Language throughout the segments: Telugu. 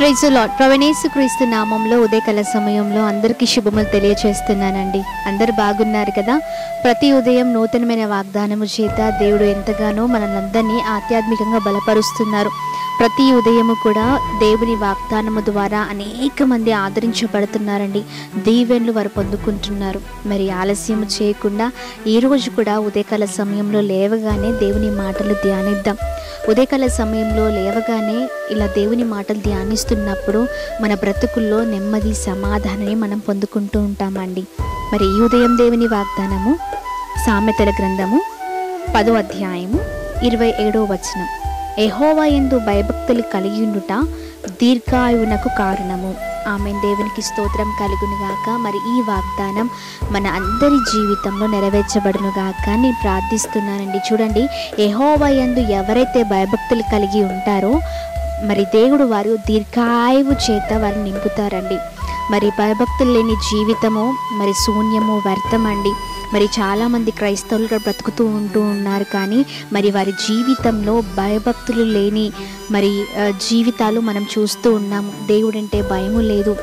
ప్రైజ్ లాడ్ ప్రవణేశు క్రీస్తు నామంలో ఉదయకాల సమయంలో అందరికీ శుభములు తెలియచేస్తున్నానండి అందరు బాగున్నారు కదా ప్రతి ఉదయం నూతనమైన వాగ్దానము చేత దేవుడు ఎంతగానో మనల్ని ఆధ్యాత్మికంగా బలపరుస్తున్నారు ప్రతి ఉదయము కూడా దేవుని వాగ్దానము ద్వారా అనేక మంది ఆదరించబడుతున్నారండి దీవెన్లు వారు పొందుకుంటున్నారు మరి ఆలస్యం చేయకుండా ఈ రోజు కూడా ఉదయకాల సమయంలో లేవగానే దేవుని మాటలు ధ్యానిద్దాం ఉదయకాల సమయంలో లేవగానే ఇలా దేవుని మాటలు ధ్యానిస్తున్నప్పుడు మన బ్రతుకుల్లో నెమ్మది సమాధానాన్ని మనం పొందుకుంటూ ఉంటామండి మరి ఈ ఉదయం దేవుని వాగ్దానము సామెతల గ్రంథము పదో అధ్యాయము ఇరవై ఏడో వచనం ఎహోవా ఎందు భయభక్తులు కలిగి ఉండుట దీర్ఘాయువునకు కారణము ఆమె దేవునికి స్తోత్రం కలుగునుగాక మరి ఈ వాగ్దానం మన అందరి జీవితంలో నెరవేర్చబడునుగాక నేను ప్రార్థిస్తున్నానండి చూడండి ఎహోవా యందు ఎవరైతే భయభక్తులు కలిగి ఉంటారో మరి దేవుడు వారు దీర్ఘాయువు చేత వారిని నింపుతారండి మరి భయభక్తులు లేని జీవితము మరి శూన్యము వ్యర్థమండి మరి చాలామంది క్రైస్తవులుగా బ్రతుకుతూ ఉంటూ ఉన్నారు కానీ మరి వారి జీవితంలో భయభక్తులు లేని మరి ఆ, జీవితాలు మనం చూస్తూ ఉన్నాము దేవుడంటే భయము లేదు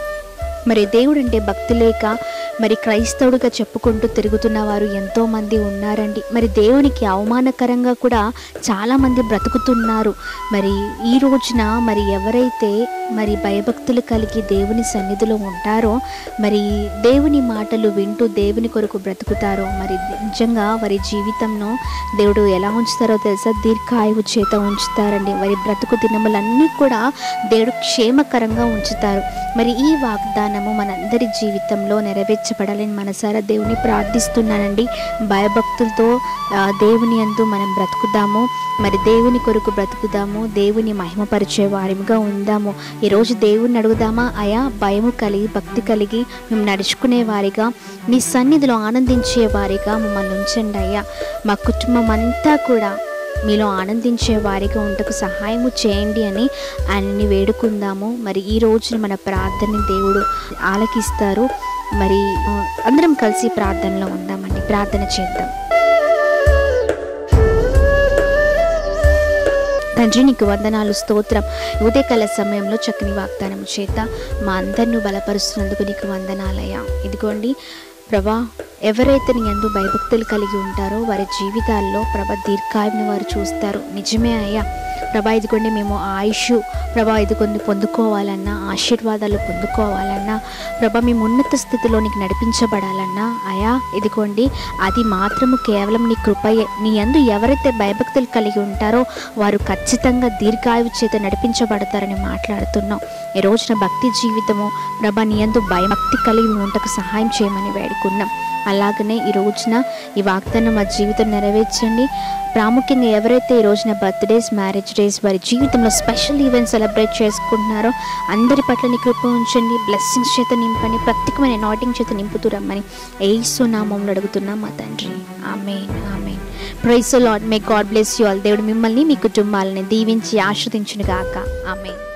మరి దేవుడంటే భక్తి లేక మరి క్రైస్తవుడిగా చెప్పుకుంటూ తిరుగుతున్న వారు ఎంతోమంది ఉన్నారండి మరి దేవునికి అవమానకరంగా కూడా చాలామంది బ్రతుకుతున్నారు మరి ఈ రోజున మరి ఎవరైతే మరి భయభక్తులు కలిగి దేవుని సన్నిధిలో ఉంటారో మరి దేవుని మాటలు వింటూ దేవుని కొరకు బ్రతుకుతారో మరి నిజంగా వారి జీవితంలో దేవుడు ఎలా ఉంచుతారో తెలుసా దీర్ఘాయువు చేత ఉంచుతారండి వారి బ్రతుకు దినములన్నీ కూడా దేవుడు క్షేమకరంగా ఉంచుతారు మరి ఈ వాగ్దానము మనందరి జీవితంలో నెరవేర్చబడాలని మనసారా దేవుని ప్రార్థిస్తున్నానండి భయభక్తులతో ఆ, దేవుని అందు మనం బ్రతుకుదాము మరి దేవుని కొరకు బ్రతుకుదాము దేవుని మహిమపరిచే వారిగా ఉందాము ఈరోజు దేవుని అడుగుదామా అయా భయము కలిగి భక్తి కలిగి మేము నడుచుకునే వారిగా నీ సన్నిధిలో ఆనందించే వారిగా మమ్మల్ని ఉంచండి అయ్యా మా కుటుంబం అంతా కూడా మీలో ఆనందించే వారిగా ఉండకు సహాయము చేయండి అని ఆయనని వేడుకుందాము మరి ఈ రోజున మన ప్రార్థనని దేవుడు ఆలకిస్తారు మరి ఆ, అందరం కలిసి ప్రార్థనలో ఉందామండి ప్రార్థన చేద్దాం తండ్రి నీకు వందనాలు స్తోత్రం ఉదయకాల సమయంలో చక్కని వాగ్దానం చేత మా అందరిని బలపరుస్తున్నందుకు నీకు వందనాలయ్యా ఇదిగోండి ప్రభా ఎవరైతే నీ అందు భయభక్తులు కలిగి ఉంటారో వారి జీవితాల్లో ప్రభ దీర్ఘాయుని వారు చూస్తారు నిజమే అయ్యా ప్రభా ఇదిగోండి మేము ఆయుష్ ప్రభా ఇదిగోండి పొందుకోవాలన్నా ఆశీర్వాదాలు పొందుకోవాలన్నా ప్రభా మేము ఉన్నత స్థితిలోనికి నడిపించబడాలన్నా అయా ఇదిగోండి అది మాత్రము కేవలం నీ కృపయే నీ అందు ఎవరైతే భయభక్తులు కలిగి ఉంటారో వారు ఖచ్చితంగా దీర్ఘాయువు చేత నడిపించబడతారని మాట్లాడుతున్నాం ఈ రోజున భక్తి జీవితము ప్రభా నీ అందు భయభక్తి కలిగి ఉంటకు సహాయం చేయమని వేడుకున్నాం అలాగనే ఈ రోజున ఈ వాగ్దానం మా జీవితం నెరవేర్చండి ప్రాముఖ్యంగా ఎవరైతే ఈ రోజున బర్త్డేస్ మ్యారేజ్ డేస్ వారి జీవితంలో స్పెషల్ ఈవెంట్ సెలబ్రేట్ చేసుకుంటున్నారో అందరి పట్ల నీ కృప ఉంచండి బ్లెస్సింగ్స్ చేత నింపండి ప్రత్యేకమైన నాటింగ్ చేత నింపుతూ రమ్మని ఏసు నామంలో అడుగుతున్నాం మా తండ్రి amen amen praise lord may God bless you all దేవుడు మిమ్మల్ని మీ కుటుంబాలని దీవించి ఆస్వాదించును గాక ఆమెన్